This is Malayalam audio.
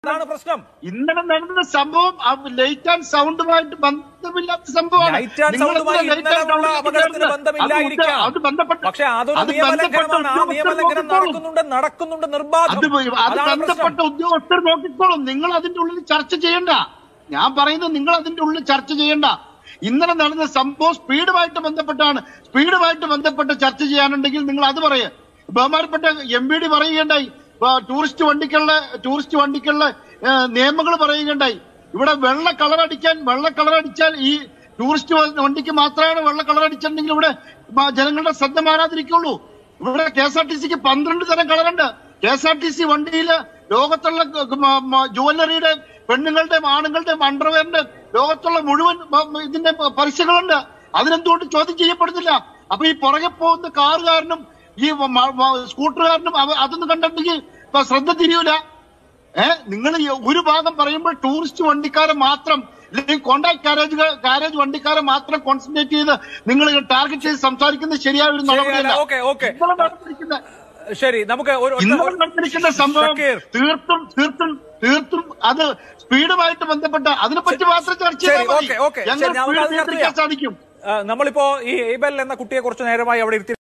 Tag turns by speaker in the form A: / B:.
A: അതാണ് പ്രശ്നം
B: ഇന്നലെ നടന്ന സംഭവം ലൈറ്റ് ആൻഡ് സൗണ്ടുമായിട്ട് ബന്ധമില്ലാത്ത സംഭവമാണ്
A: ലൈറ്റ് ആൻഡ്
B: നിങ്ങൾ
A: സൗണ്ടുമായി
B: എന്തിനാ light and
A: ഇന്നലെയുള്ള
B: sound
A: അപകടത്തിന്
B: ചേർന്നത്?
A: ബന്ധമില്ലായിരിക്കാം
B: അത് ബന്ധപ്പെട്ട
A: പക്ഷെ അതൊരു
B: അത്
A: നിയമലംഘനമാണ് ആ
B: ബന്ധപ്പെട്ട
A: നിയമലംഘനം
B: ഉദ്യോഗസ്ഥർ
A: നടക്കുന്നുണ്ട് നടക്കുന്നുണ്ട് നിർബാധം
B: അത് പോയി- അത്
A: അതാണ്
B: ബന്ധപ്പെട്ട
A: പ്രശ്നം
B: ഉദ്യോഗസ്ഥർ നോക്കിക്കോളും നിങ്ങൾ അതിന്റെ ഉള്ളിൽ ചർച്ച ചെയ്യണ്ട ഞാൻ പറയുന്നത് നിങ്ങൾ അതിന്റെ ഉള്ളിൽ ചർച്ച ചെയ്യണ്ട ഇന്നലെ നടന്ന സംഭവം സ്പീഡുമായിട്ട് ബന്ധപ്പെട്ടാണ് സ്പീഡുമായിട്ട് ബന്ധപ്പെട്ട് ചർച്ച ചെയ്യാനുണ്ടെങ്കിൽ നിങ്ങൾ അത് പറയേ ബഹുമാനപ്പെട്ട എം ബി ഡി പറയുകയുണ്ടായി ഇപ്പൊ ടൂറിസ്റ്റ് വണ്ടിക്കുള്ള ടൂറിസ്റ്റ് വണ്ടിക്കുള്ള നിയമങ്ങൾ പറയുകയുണ്ടായി ഇവിടെ വെള്ള കളർ അടിക്കാൻ വെള്ള കളർ അടിച്ചാൽ ഈ ടൂറിസ്റ്റ് വ- വണ്ടിക്ക് മാത്രമാണ് വെള്ള കളർ അടിച്ചിട്ടുണ്ടെങ്കിൽ ഇവിടെ മ- ജനങ്ങളുടെ ശ്രദ്ധ മാറാതിരിക്കുള്ളൂ ഇവിടെ കെ എസ് ആർ ടി സിക്ക് പന്ത്രണ്ട് തരം കളറുണ്ട് K S R T C വണ്ടിയില് ലോകത്തുള്ള ക- മ- മ- ജുവല്ലറിയുടെ പെണ്ണുങ്ങളുടെയും ആണുങ്ങളുടെയും അണ്ടർവെയറിന്റെ ലോകത്തുള്ള മുഴുവൻ മ- മ- ഇതിന്റെ പ- പരസ്യങ്ങളുണ്ട് അതിനെന്തുകൊണ്ട് ചോദ്യം ചെയ്യപ്പെടുന്നില്ല അപ്പൊ ഈ പുറകെ പോകുന്ന കാറുകാരനും ഈ മ- മ- സ്കൂട്ടറുകാരനും അവ- അതൊന്നും കണ്ടിട്ടുണ്ടെങ്കിൽ ഇപ്പൊ ശ്രദ്ധ തിരിയൂല ഏഹ് നിങ്ങൾ ഒരു ഭാഗം പറയുമ്പോൾ ടൂറിസ്റ്റ് വണ്ടിക്കാരെ മാത്രം അല്ലെങ്കിൽ കോൺട്രാക്ട് കാരേജ് കാരേജ് വണ്ടിക്കാരെ മാത്രം കോൺസെൻട്രേറ്റ് ചെയ്ത് നിങ്ങൾ ടാർഗറ്റ് ചെയ്ത് സംസാരിക്കുന്നത് ശരിയായ ഒരു നടപടിയല്ല
A: ശരിയല്ല. Okay, okay.
B: ഇന്നലെ നടന്നിരിക്കുന്ന
A: ശരി നമുക്ക് ഒരു ഒറ്റ-
B: ഇന്നലെ
A: ഒരു-
B: നടന്നിരിക്കുന്ന സംഭവം
A: ഷക്കീർ.
B: തീർത്തും തീർത്തും തീർത്തും അത് സ്പീഡുമായിട്ട് ബന്ധപ്പെട്ട അതിനെപ്പറ്റി മാത്രം ചർച്ച
A: ശരി,
B: ചെയ്താൽ മതി
A: ഓക്കേ, ഓക്കേ. ശരി,
B: എങ്ങനെ
A: നമുക്ക്
B: സ്പീഡ്
A: അത് ചർച്ച
B: നിയന്ത്രിക്കാൻ
A: ചെയ്യാം.
B: സാധിക്കും
A: ആ, നമ്മളിപ്പോ ഈ എയ്ബൽ എന്ന കുട്ടിയെ കുറച്ച് നേരമായി അവിടെ ഇരുത്തി